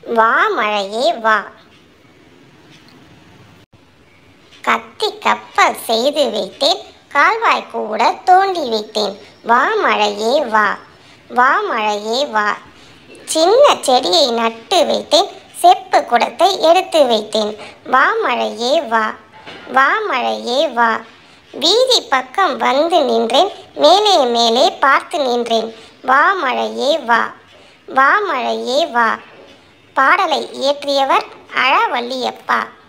வா மழையே வா கத்தி கப்பல் செய்து வைத்தேன் கால்வாய் கூட தோண்டி வைத்தேன் வா மழையே வா வா மழையே வா சின்ன செடியை நட்டு வைத்தேன் செப்பு குடத்தை எடுத்து வைத்தேன் வா மழையே வா வா மழையே வா வீதி பக்கம் வந்து நின்றேன் மேலே மேலே பார்த்து நின்றேன் வா மழையே வா வா மழையே வா பாடலை இயற்றியவர் அழவள்ளியப்பா